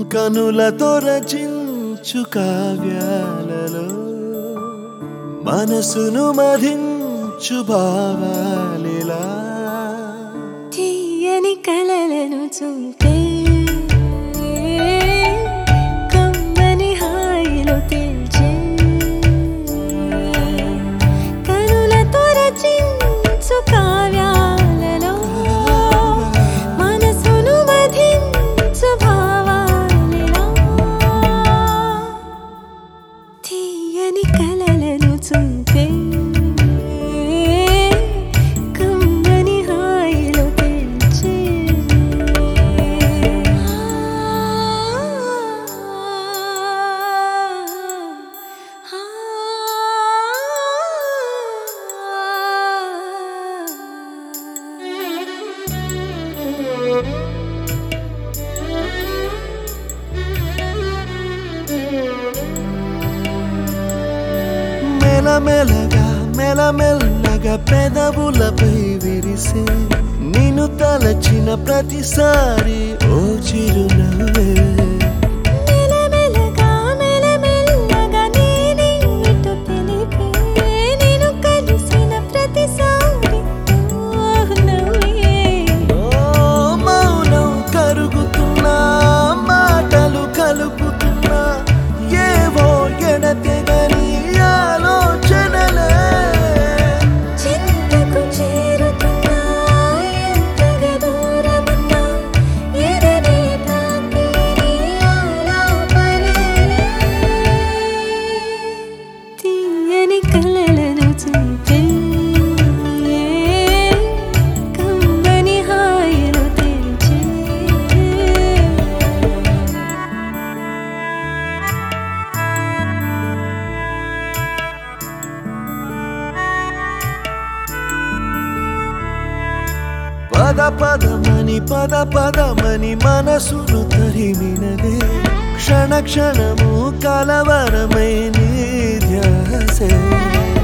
కనులతో రచించు కావ్యాలలో మనసును మధించు భావాలిలా తీయని కలలను చూపే కమ్మని హాయిలో తేల్చే కనులతో రచించు కావ్యాలలో మనసును వధించు భావాలిలా తీయని కలలను చూపే కమ్మని హాయిలో తేల్చే మెలమెలగా మెలమెల్లగా పెదవులపై విరిసే నిన్ను తలచిన ప్రతిసారి ఓ చిరునవ్వే మెలమెలగా మెలమెల్లగా నేనే ఇటు తెలిపే నేను కలిసిన ప్రతిసారి ఓ నవ్వే ఓ మౌనం కరుగుతున్నా మాటలు కలుపుతున్నా ఏవో ఎడతెగని ఆలోచనలే చింతకు చేరుతున్నా ఎంతగా దూరమున్నా ఎదనే తాకి నీ ఆలాపనే తీయని కలలను చూపే కమ్మని హాయిలో తెరిచే పద పదమని పద పదమని మనసును తరిమినదే క్షణ క్షణము కలవరమై నీ ధ్యాసే